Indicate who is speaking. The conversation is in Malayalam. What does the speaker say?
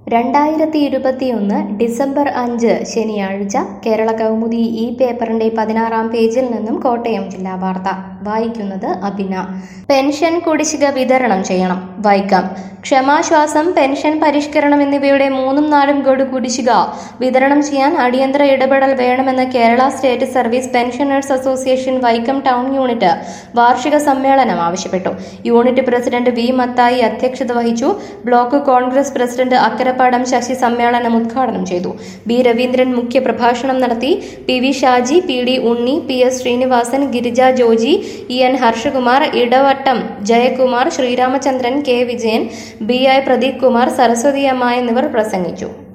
Speaker 1: രണ്ടായിരത്തി ഇരുപത്തിയൊന്ന് ഡിസംബർ അഞ്ച് ശനിയാഴ്ച കേരള കൗമുദി ഈ പേപ്പറിന്റെ പതിനാറാം പേജിൽ നിന്നും കോട്ടയം ജില്ലാ വാർത്ത വായിക്കുന്നത് അഭിന പെൻഷൻ കുടിശ്ശിക വിതരണം ചെയ്യണം വൈക്കം ക്ഷമാശ്വാസം പെൻഷൻ പരിഷ്കരണം എന്നിവയുടെ മൂന്നും നാലും ഗഡു കുടിശ്ശിക വിതരണം ചെയ്യാൻ അടിയന്തര ഇടപെടൽ വേണമെന്ന് Kerala State Service Pensioners Association Vaikom town unit വാർഷിക സമ്മേളനം ആവശ്യപ്പെട്ടു യൂണിറ്റ് പ്രസിഡന്റ് വി മത്തായി അധ്യക്ഷത വഹിച്ചു ബ്ലോക്ക് കോൺഗ്രസ് പ്രസിഡന്റ് അക്കരപ്പാടം ശശി സമ്മേളനം ഉദ്ഘാടനം ചെയ്തു ബി രവീന്ദ്രൻ മുഖ്യ പ്രഭാഷണം നടത്തി P V Shaji P D Unni P S Srinivasan Girija Joji E N Harshakumar Edavattom Jayakumar Sreeramachandran K Vijayan B I Pradeep Kumar Saraswathi Amma എന്നിവർ പ്രസംഗിച്ചു